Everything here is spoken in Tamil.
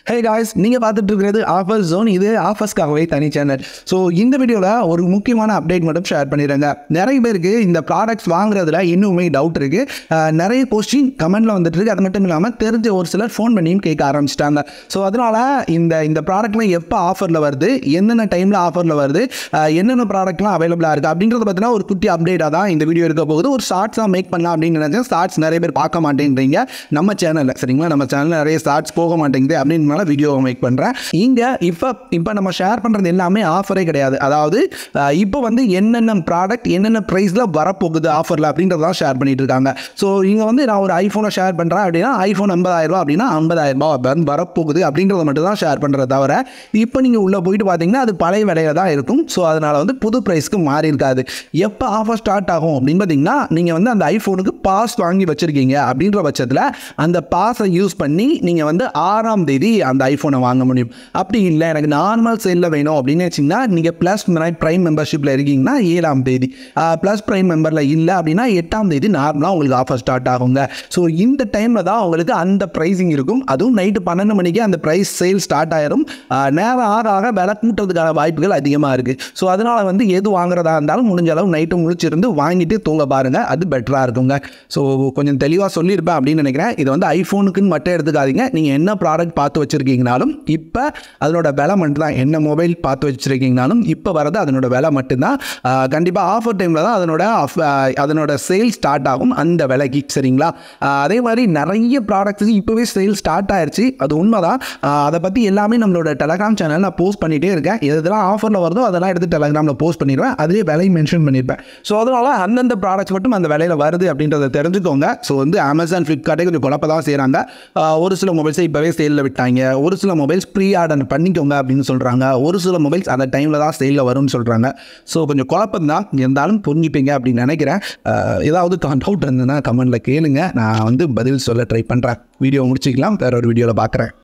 ஹே காய்ஸ் நீங்கள் பார்த்துட்டு இருக்கிறது ஆஃபர் ஜோன் இது ஆஃபர்ஸ்க்காகவே தனி சேனல் ஸோ இந்த வீடியோவில் ஒரு முக்கியமான அப்டேட் மட்டும் ஷேர் பண்ணிடுங்க நிறைய பேருக்கு இந்த ப்ராடக்ட்ஸ் வாங்குறதுல இன்னுமே டவுட் இருக்குது நிறைய கொஸ்டின் கமெண்ட்டில் வந்துட்டு இருக்கு அது மட்டும் இல்லாமல் தெரிஞ்ச ஒரு சிலர் ஃபோன் பண்ணியும் கேட்க ஆரம்பிச்சிட்டாங்க ஸோ அதனால் இந்த இந்த ப்ராடக்ட்லாம் எப்போ ஆஃபரில் வருது என்னென்ன டைமில் ஆஃபரில் வருது அஹ், என்னென்ன ப்ராடக்ட்லாம் அவைலபிளாக இருக்குது அப்படின்றத பற்றின ஒரு குட்டி அப்டேட்டாக தான் இந்த வீடியோ இருக்க போகுது ஒரு ஷார்ட்ஸாக மேக் பண்ணலாம் அப்படின்னு நினைச்சேன் ஷார்ட்ஸ் நிறைய பேர் பார்க்க மாட்டேன்றீங்க நம்ம சேனலில் சரிங்களா நம்ம சேனலில் நிறைய ஷார்ட்ஸ் போக மாட்டேங்குது அப்படின்றனால வீடியோவை மேக் பண்ணுறேன் இங்கே இப்போ இப்போ நம்ம ஷேர் பண்ணுறது எல்லாமே ஆஃபரே கிடையாது அதாவது அஹ், இப்போ வந்து என்னென்ன ப்ராடக்ட் என்னென்ன ப்ரைஸில் வரப்போகுது ஆஃபரில் அப்படின்றதான் ஷேர் பண்ணிட்டு இருக்காங்க ஸோ இங்கே வந்து நான் ஒரு ஐஃபோனை ஷேர் பண்ணுறேன் அப்படின்னா ஐஃபோன் ஐம்பதாயிரரூபா அப்படின்னா ஐம்பதாயிரரூபா வந்து வரப்போகுது அப்படின்றத மட்டும் தான் ஷேர் பண்ணுறத தவிர இப்போ நீங்கள் உள்ளே போயிட்டு பார்த்தீங்கன்னா அது பழைய விலையில தான் இருக்கும் ஸோ அதனால் வந்து புது ப்ரைஸ்க்கு மாறி இருக்காது எப்போ ஆஃபர் ஸ்டார்ட் ஆகும் அப்படின்னு பார்த்தீங்கன்னா நீங்கள் வந்து அந்த ஐஃபோனுக்கு பாஸ் வாங்கி வச்சுருக்கீங்க அப்படின்ற பட்சத்தில் அந்த பாஸை யூஸ் பண்ணி நீங்கள் வந்து ஆறாம் தேதி அந்த ஐஃபோனை வாங்க முடியும் அப்படி இல்லை எனக்கு நார்மல் சேலில் வேணும் அப்படின்னு வச்சிங்கன்னா நீங்கள் ப்ளஸ் ப்ரைம் மெம்பர்ஷிப்பில் இருக்கீங்கன்னா ஏழாம் தேதி ப்ளஸ் ப்ரைம் மெம்பரில் இல்லை அப்படின்னா எட்டாம் தேதி நார்மலாக உங்களுக்கு ஆஃபர் ஸ்டார்ட் ஆகுங்க ஸோ இந்த டைமில் தான் உங்களுக்கு அந்த ப்ரைஸிங் இருக்கும் அதுவும் நைட்டு பன்னெண்டு மணிக்கு அந்த ப்ரைஸ் சேல் ஸ்டார்ட் ஆயிரும் ஆஹ் நேரம் ஆக ஆக விலை கூட்டுறதுக்கான வாய்ப்புகள் அதிகமாக இருக்குது ஸோ அதனால் வந்து எது வாங்குறதா இருந்தாலும் முடிஞ்ச அளவு நைட்டு முழிச்சிருந்து வாங்கிட்டு தூங்க பாருங்கள் அது பெட்டராக இருக்குங்க ஸோ கொஞ்சம் தெளிவாக சொல்லியிருப்பேன் அப்படின்னு நினைக்கிறேன் இது வந்து ஐஃபோனுக்குன்னு மட்டும் எடுத்துக்காதீங்க நீங்கள் என்ன ப்ராடக்ட் பார்த்து வச்சுருக்கீங்கனாலும் இப்போ அதனோட விலை மட்டும்தான் என்ன மொபைல் பார்த்து வச்சுருக்கீங்கனாலும் இப்போ வரது அதனோட விலை மட்டும்தான் கண்டிப்பாக ஆஃபர் டைமில் தான் அதனோட off- ஆஹ் அதனோட சேல் ஸ்டார்ட் ஆகும் அந்த விலைக்கு சரிங்களா ஆஹ் அதே மாதிரி நிறைய ப்ராடக்ட்ஸுக்கு இப்போவே சேல் ஸ்டார்ட் ஆயிருச்சு அது உண்மைதான் ஆஹ் அதை பற்றி எல்லாமே நம்மளோட டெலகிராம் சேனல் நான் போஸ்ட் பண்ணிகிட்டே இருக்கேன் எதெல்லாம் ஆஃபரில் வருதோ அதெல்லாம் எடுத்து டெலகிராமில் போஸ்ட் பண்ணிடுவேன் அதுலேயே விலை மென்ஷன் பண்ணியிருப்பேன் ஸோ அதனால் அந்தந்த ப்ராடக்ட்ஸ் மட்டும் அந்த விலையில் வருது அப்படின்றத தெரிஞ்சுக்கோங்க ஸோ வந்து அமேசான் ஃப்ளிப்கார்ட்டே கொஞ்சம் குழப்ப தான் செய்கிறாங்க ஒரு சில மொபைல்ஸை இப்போவே சேலில் விட்டாங்க ஒரு சில மொபைல்ஸ் ப்ரீ ஆர்டர் பண்ணிக்கோங்க அப்படின்னு சொல்கிறாங்க ஒரு சில மொபைல்ஸ் அந்த டைமில் தான் சேலில் வரும்னு சொல்கிறாங்க ஸோ கொஞ்சம் குழப்பம் தான் இருந்தாலும் புரிஞ்சுப்பீங்க அப்படின்னு நினைக்கிறேன் ஆஹ் ஏதாவது டவுட் இருந்ததுன்னா கமெண்ட்டில் கேளுங்க நான் வந்து பதில் சொல்ல ட்ரை பண்ணுறேன் வீடியோ முடிச்சுக்கலாம் வேற ஒரு வீடியோவில் பார்க்குறேன்